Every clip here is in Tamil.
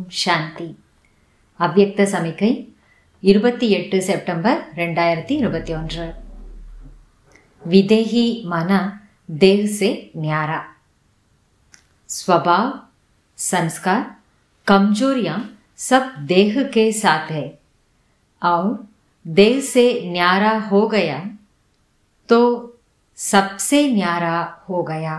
சாந்தி அவ்யக்த சமிக்கை இருபத்தி எட்டு செப்டம்பர் ரெண்டாயிரத்தி இருபத்தி ஒன்று विदेही माना देह से न्यारा स्वभाव संस्कार कमजोरियां सब देह के साथ है और देह से न्यारा हो गया तो सबसे न्यारा हो गया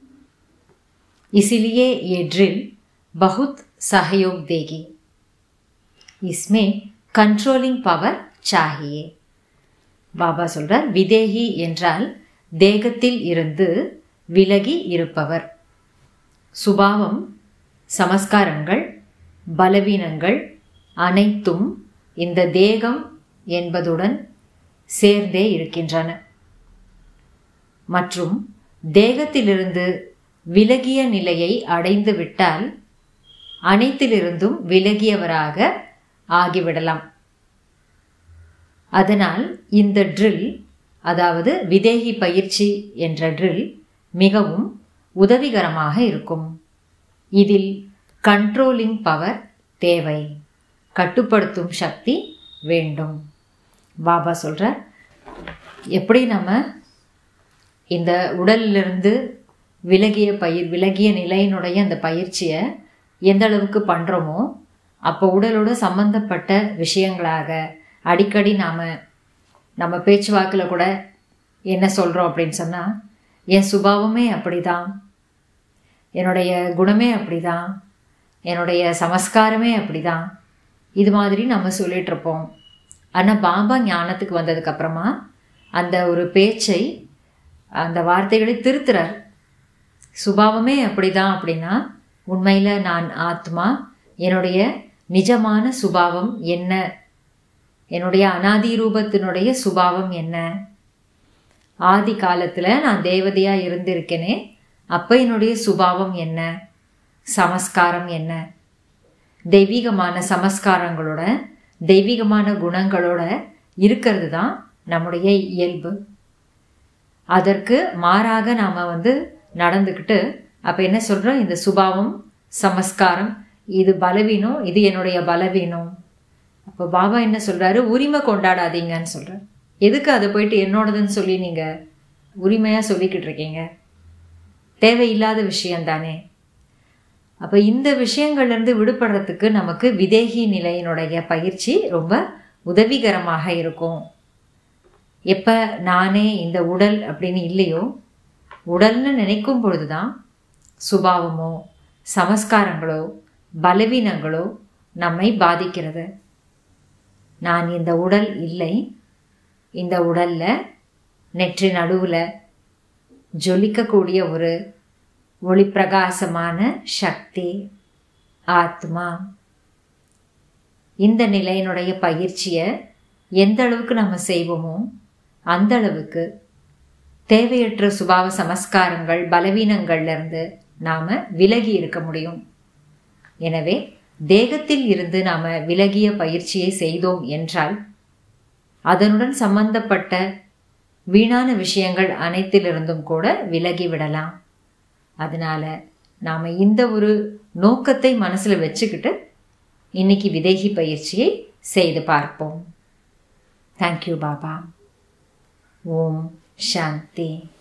इसीलिए ये ड्रिल बहुत सहयोग देगी इसमें कंट्रोलिंग पावर चाहिए பாபா சொல்றார் விதேகி என்றால் தேகத்தில் இருந்து விலகி இருப்பவர் சுபாவம் சமஸ்காரங்கள் பலவீனங்கள் அனைத்தும் இந்த தேகம் என்பதுடன் சேர்ந்தே இருக்கின்றன மற்றும் தேகத்திலிருந்து விலகிய நிலையை அடைந்து விட்டால் அனைத்திலிருந்தும் விலகியவராக ஆகிவிடலாம் அதனால் இந்த ட்ரில் அதாவது விதேகி பயிற்சி என்ற ட்ரில் மிகவும் உதவிகரமாக இருக்கும் இதில் கண்ட்ரோலிங் பவர் தேவை கட்டுப்படுத்தும் சக்தி வேண்டும் பாபா சொல்கிறார் எப்படி நம்ம இந்த உடலிலிருந்து விலகிய பயிர் விலகிய நிலையினுடைய அந்த பயிற்சியை எந்த அளவுக்கு பண்ணுறோமோ அப்போ உடலோட சம்பந்தப்பட்ட விஷயங்களாக அடிக்கடி நாம் நம்ம பேச்சுவாக்கில் கூட என்ன சொல்கிறோம் அப்படின்னு சொன்னால் என் சுபாவமே அப்படி தான் என்னுடைய குணமே அப்படி தான் என்னுடைய சமஸ்காரமே அப்படி தான் இது மாதிரி நம்ம சொல்லிகிட்ருப்போம் ஆனால் பாபா ஞானத்துக்கு வந்ததுக்கப்புறமா அந்த ஒரு பேச்சை அந்த வார்த்தைகளை திருத்துறார் சுபாவமே அப்படி தான் அப்படின்னா உண்மையில் நான் ஆத்மா என்னுடைய நிஜமான சுபாவம் என்ன என்னுடைய அனாதி ரூபத்தினுடைய சுபாவம் என்ன ஆதி காலத்தில் நான் தேவதையாக இருந்திருக்கேனே அப்போ என்னுடைய சுபாவம் என்ன சமஸ்காரம் என்ன தெய்வீகமான சமஸ்காரங்களோட தெய்வீகமான குணங்களோட இருக்கிறது தான் நம்முடைய இயல்பு அதற்கு மாறாக நாம் வந்து நடந்துக்கிட்டு அப்போ என்ன சொல்கிறோம் இந்த சுபாவம் சமஸ்காரம் இது பலவீனம் இது என்னுடைய பலவீனம் அப்போ பாபா என்ன சொல்கிறாரு உரிமை கொண்டாடாதீங்கன்னு சொல்கிறார் எதுக்கு அதை போயிட்டு என்னோடதுன்னு சொல்லி நீங்கள் உரிமையாக சொல்லிக்கிட்டு இருக்கீங்க தேவையில்லாத விஷயந்தானே அப்போ இந்த விஷயங்கள்லேருந்து விடுபடுறதுக்கு நமக்கு விதேகி நிலையினுடைய பயிற்சி ரொம்ப உதவிகரமாக இருக்கும் எப்போ நானே இந்த உடல் அப்படின்னு இல்லையோ உடல்னு நினைக்கும் பொழுது தான் சுபாவமோ சமஸ்காரங்களோ பலவீனங்களோ நம்மை பாதிக்கிறது நான் இந்த உடல் இல்லை இந்த உடலில் நெற்றி நடுவில் ஜொலிக்கக்கூடிய ஒரு ஒளிப்பிரகாசமான சக்தி ஆத்மா இந்த நிலையினுடைய பயிற்சியை எந்த அளவுக்கு நம்ம செய்வோமோ அந்த அளவுக்கு தேவையற்ற சுபாவ சமஸ்காரங்கள் பலவீனங்கள்லேருந்து நாம் விலகி இருக்க முடியும் எனவே தேகத்தில் இருந்து நாம் விலகிய பயிற்சியை செய்தோம் என்றால் அதனுடன் சம்பந்தப்பட்ட வீணான விஷயங்கள் அனைத்திலிருந்தும் கூட விலகி விடலாம் அதனால நாம் இந்த ஒரு நோக்கத்தை மனசில் வச்சுக்கிட்டு இன்னைக்கு விதேகி பயிற்சியை செய்து பார்ப்போம் தேங்க்யூ பாபா ஓம் சாந்தி